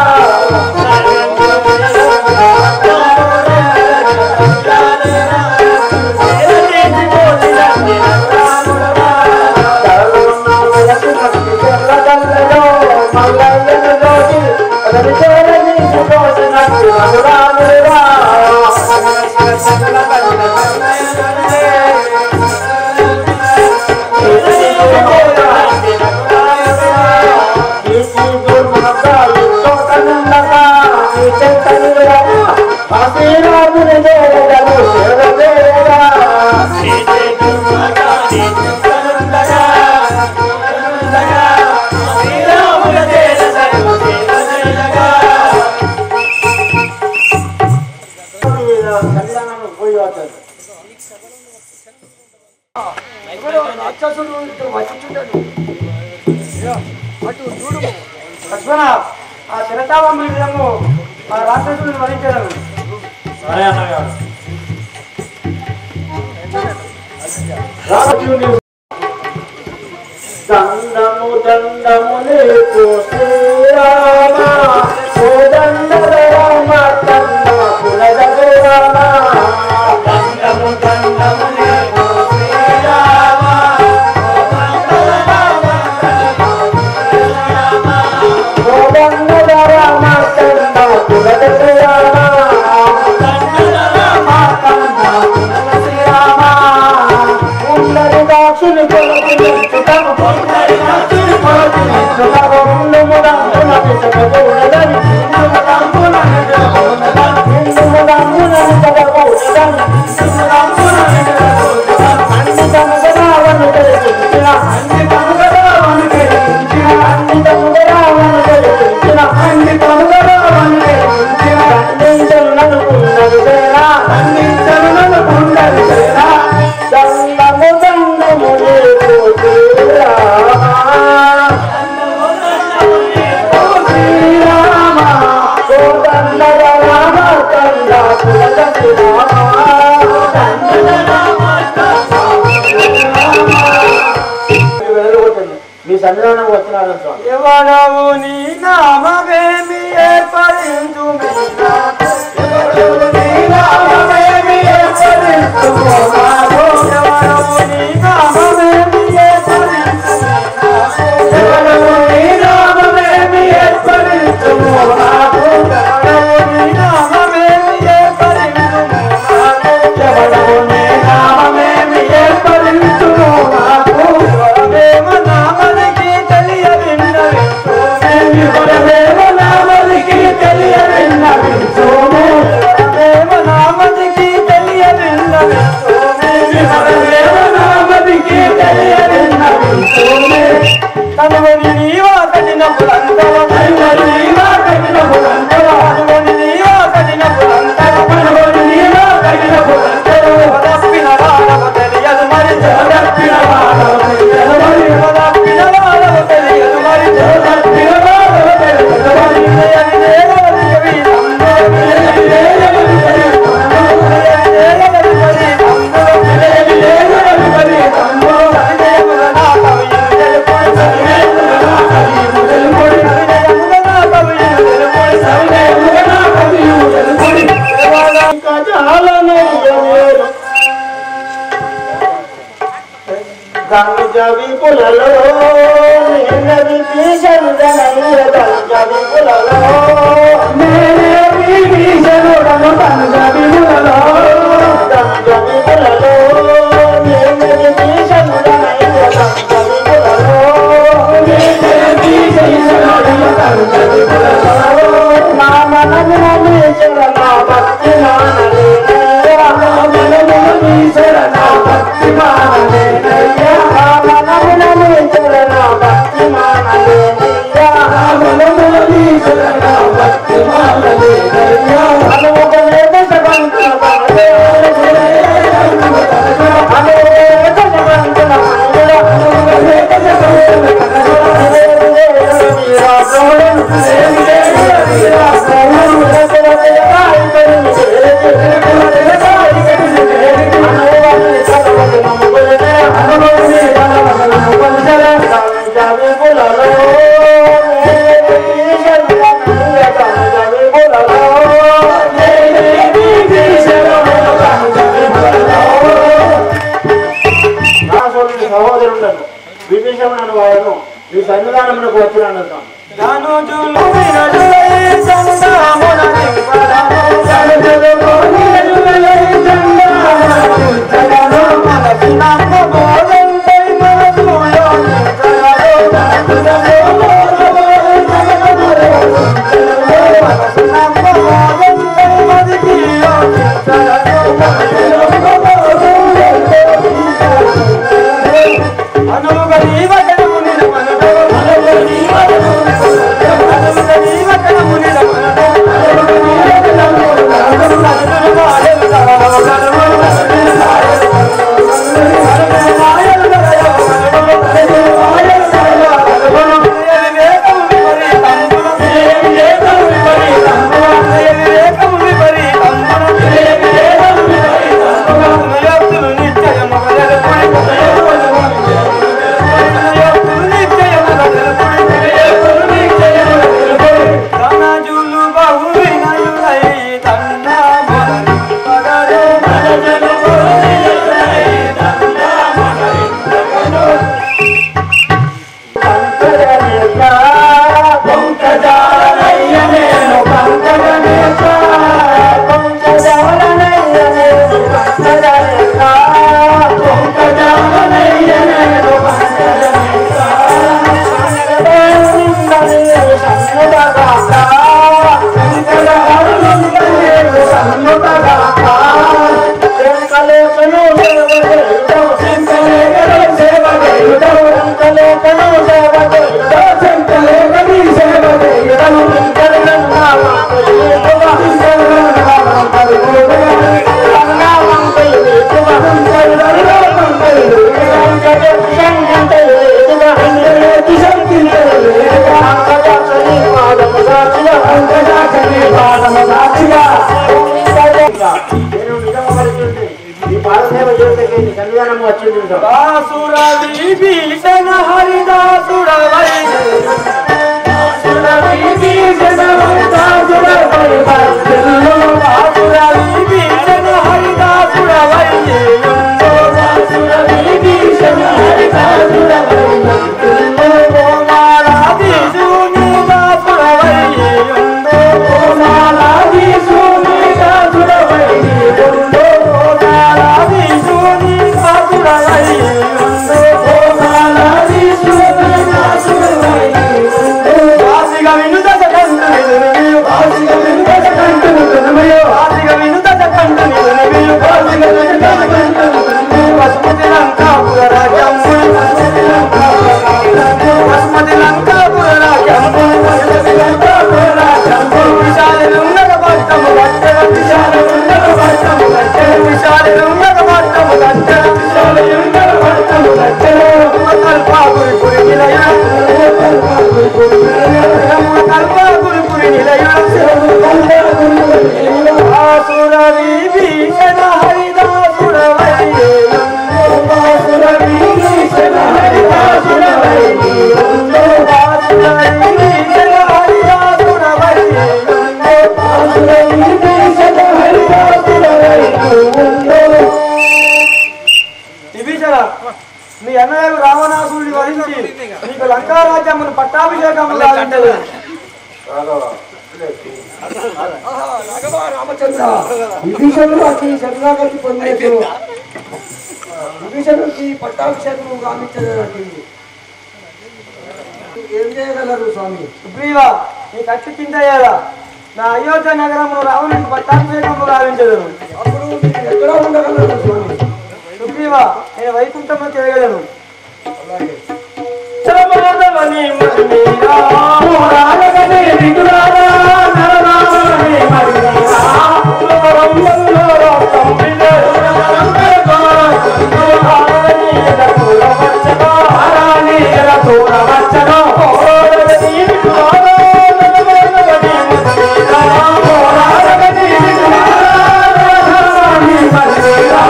శ్రీరాముని దేవతలు సేవ రాక్షసుడు ఇద్దరు వచ్చింటాడు అటు చూడు లక్ష్మణ ఆ చిరతావం మీదము ఆ రాక్షసుని వరించడం సరే అన్నయ్య రాజుని దండము దండము నీకు శ్రీరామ ఓ దండ రామ దండ కులదగు రామ దండము దండము నీకు శ్రీరామ ఓ దండ రామ దండ కులదగు రామ ఉన్నది దాక్షుని కొలది నించుటకు ఉన్నది దాక్షుని కొలది నించుటకు ఉండు ముదంపున నిజగకూడదని ఉండు ముదంపున నిజగకూడదని ఉండు ముదంపున నిజగకూడదని ఉండు ముదంపున నిజగకూడదని అన్ని తమగరావను తెలిపించిన అన్ని తమగరావను తెలిపించిన అన్ని తమగరావను తెలిపించిన అన్ని తమగరావను తెలిపించిన ఖండించనున్నది సేనా ఖండించనున్నది సేనా దండము దండము నీకు శ్రీరామ శ్రీరామ కోదండ రామ కంద కులద మీ సన్నిధానం వచ్చినారు స్వామి ఎవడవు నీ నామవేమి విపులలో నిన్నది భీషణుడనయ్య దంజ విపులలో నేనే భీషణుడను దంజ విపులలో దంజ విపులలో నిన్నది భీషణుడనయ్య దంజ విపులలో నేనే భీషణుడను దంజ విపులలో నా మనమున నీచర నా భక్తి మానలేనయ్య నా మనమున నీచర నా భక్తి మానలేనయ్య నా మనమున నీచర నా భక్తి మానలేనయ్య నా మనమున నీచర నా భక్తి మానలేనయ్య అనుముఖ వేద సబంధన పనలే అనుముఖ వేద సబంధన పనలే అనుముఖ వేద సబంధన సహోదరులను విభీషణుడు వాడను ఈ సన్నిధానమునకు వచ్చినాను ధనుజులు విరజులై చందామున నింపడము. ధనుజులు విరజులై చందామున నింపడము. మనసు నమ్మబోదంతై మనసులో నింపడము. ధనుజులు మనసు నమ్మబోదంతై మదికిలో నింపడము. అనుముగ నీవకనము నిలమనడు. అనుముగ నీవకనము అనుముగ నీవకనము నిలమనడు. అనుముగ నీవకనము నిలమనడు. నలుగురు మాయలు కలవవు కలవు. నలుగురు మాయలు కలవవు కలవు. నలుగురు మాయలు కలవవు కలవు. నలుగురు మాయలు కలవవు కలవు. వివేకం విపరీతంబున. వివేకం విపరీతంబున. వివేకం విపరీతంబున. వివేకం విపరీతంబున. ఉదయోక్తులు నిశ్చయము కలగకుడి. ధనజులు బహు వినయులై తన్నా మొదలు పగలు. ధనజులు బహు వినయులై తన్నా మొదలు పగలు. పంకజనేత్ర, పంకజాలనయ్య నేను పంకజనేత్ర, పంకజాలనయ్య నేను పంకజనేత్ర, పంకజాలనయ్య నేను పంకజనేత్ర. నేను నిజంగా పరిస్థితి ఈ పాదసేవ చేసేకి నీ సన్నిధానము వచ్చింది ఉంటావు దాసుర విభీషణ హరిదాసుడవై దాసుర విభీషణ హరిదాసుడవై దాసుర విభీషణ హరిదాసుడవై దాసుర విభీషణ హరిదాసుడవై ఓమాలాదీసు నీ దాసుడవై ఓమాలాదీసు నీ దాసుడవై ఓమాలాదీసు నీ దాసుడవై ఓమాలాదీసు నీ దాసుడవై వాసిగా వినుద సగంధ ఆహా, రాఘవ రామచంద్ర విభీషణుడు అతి శరణాగతి పొందినట్టు విభీషణుడికి పట్టాభిషేకం గావించదన్నట్టుంది ఏం చేయగలరు స్వామి సుగ్రీవా నీ కత్తి కింద అయ్యాలా నా అయోధ్య నగరమును రావణుడికి పట్టాభిషేకము గావించదను అప్పుడు మీరు ఎక్కడ ఉండగలరు స్వామి సుగ్రీవా నేను వైకుంఠంలో తిరగలను అలాగే శరమరదవని మణిమీరా, రాగగనే దిగురారా, నరరామని మణిమీరా, ఉలవరంబల్లో తంబిలే, ఆరానీయల తూరవచ్చగా, ఆరానీయల తూరవచ్చగా, ఓరాగని దిగురారా, నరరామని మణిమీరా, ఓరాగని దిగురారా, నరరామని మణిమీరా.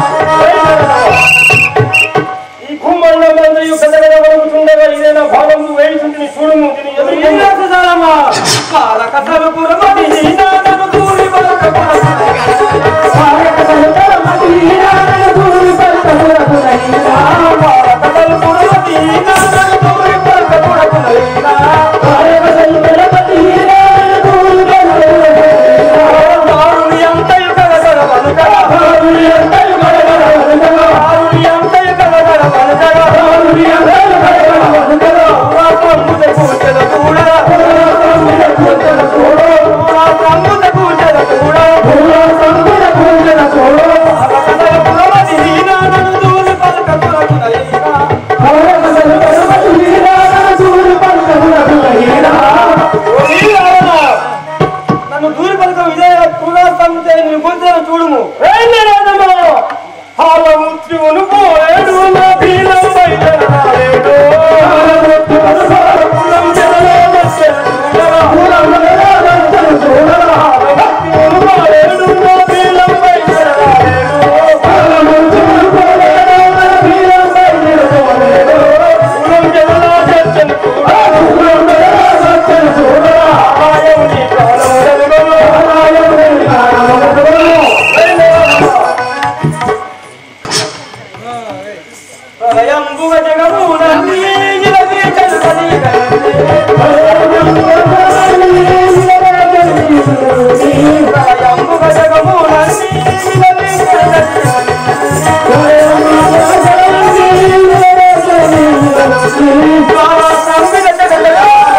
ఈ కుమ్మండ మందయు కదగడ వరుగుతుండగా ఇదేనా భాగము వేయుచుంటిని చూడుము దీని ఎదురు నన్ను దూరి పలకం ఇదే తులాస్తంతే నీ గుంతను చూడుము హాలముత్యును పోలేడు నా భీలం బయలుదేరాలేడు. కులం జనలో నచ్చను చూడరా. హాలముత్యును పోలేడు నా భీలం బయలుదేరాలేడు. కులం జనలో నచ్చను చూడరా. ఆలయముని కాలం వెలుగును. ఆలయముని కాలం వెలుగును. ప్రళయంబుగ జగమునంది ఇలవి చల్లని గండి. ప్రళయంబుగ జగమునంది ఇలవి చల్లని గండి. బాలా సంబిల జగలగా.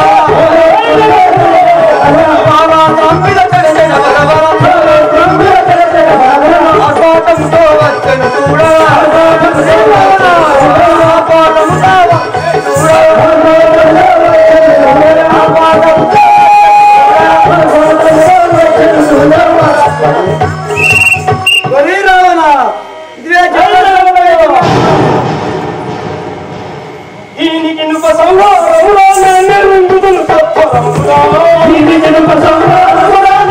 బాలా సంబిల జగలగా ఆర్భాటంతో వచ్చెను చూడా. ఆర్భాటంతో వచ్చెను ఒరే రావణ, ఇదివే జగన్నాథ దీనికి నుప సంహారములో నేను నిర్మించుదును తత్వరముగా. దీనికి నుప సంహారములో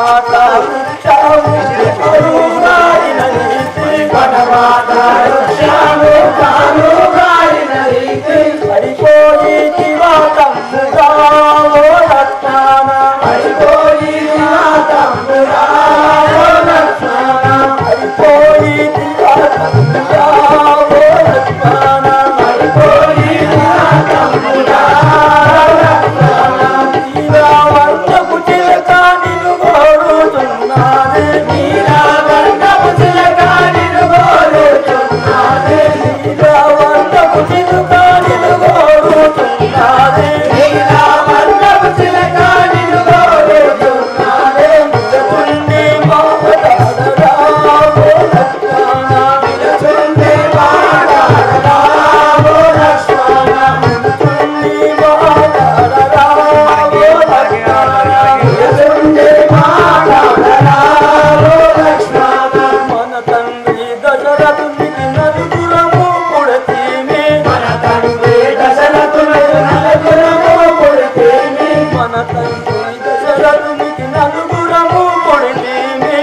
మన తండ్రి దశరథునికి నలుగురము పుడతీమి మన తండ్రి దశరథునికి నలుగురము పుడతీమి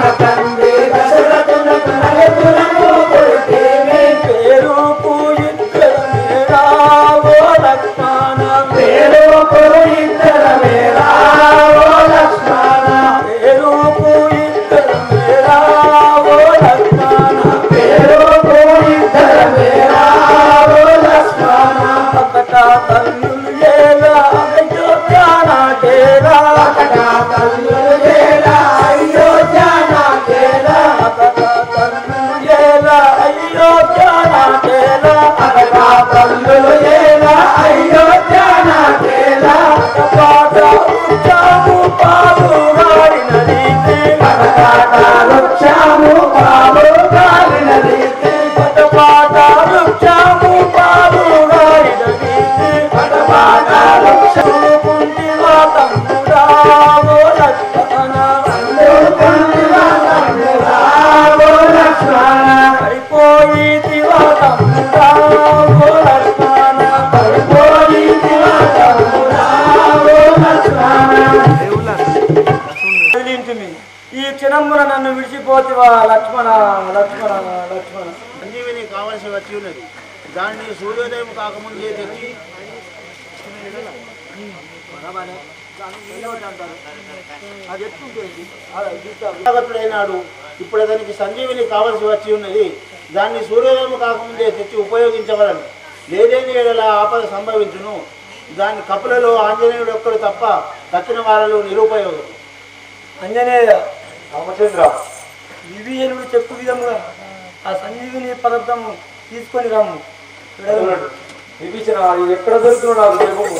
పేరుకు ఇద్దరమే రావో లక్ష్మణ పేరుకు ఇద్దరమే రావో లక్ష్మణ పేరుకు ఇద్దరమే రావో లక్ష్మణ పేరుకు ఇద్దరమే రావో లక్ష్మణ అకట తల్లులు ఏలా అయోధ్య నాటేరా అకట తల్లులు ఏలా అయోధ్య నాటేరా అకట తల్లులు ఏలా అయోధ్య నాటేరా అకట తల్లులు ఏలా అయోధ్య నాటేరా పాట వృక్షము పాలు రాడిన రీతి పాట వృక్షము పాలు రాడిన రీతి పాట వృక్షము పాలు రాడిన రీతి పాట వృక్షము కుంటివా తమ్ముడావో లక్ష్మణ కుంటివా తమ్ముడావో లక్ష్మణ పడిపోయి తివా తమ్ముడావో లక్ష్మణ పడిపోయి తివా తమ్ముడావో లక్ష్మణ వదిలింటిమి. ఈ క్షణమున నన్ను విడిచిపోతివా లక్ష్మణ లక్ష్మణ లక్ష్మణ సంజీవిని కావలసి వచ్చి ఉన్నది దాన్ని సూర్యోదయం కాకముందే తెచ్చి భగతుడైనాడు ఇప్పుడు అతనికి సంజీవిని కావలసి వచ్చి ఉన్నది దాన్ని సూర్యోదయం కాకముందే తెచ్చి ఉపయోగించవలను లేదేని ఏడల ఆపద సంభవించును దాని కపులలో ఆంజనేయుడు ఒక్కడు తప్ప తక్కిన వారిలో నిరుపయోగం అంజనేయ రామచంద్ర విభీషణుడు చెప్పు విధముగా ఆ సంజీవిని పదార్థం తీసుకొని రమ్ము విభీషణ ఇది ఎక్కడ దొరుకుతున్నా నాకు చెప్పము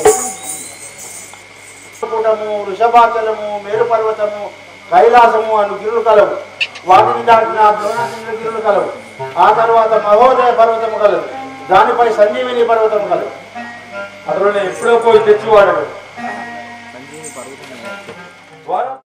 కూటము వృషభాచలము మేరు పర్వతము కైలాసము అను గిరులు కలవు వాటిని దాటిన ద్రోణాచంద్ర గిరులు కలవు ఆ తర్వాత మహోదయ పర్వతము కలదు దానిపై సంజీవిని పర్వతము కలవు అందులో నేను ఎప్పుడో పోయి తెచ్చి వాడాడు వాడు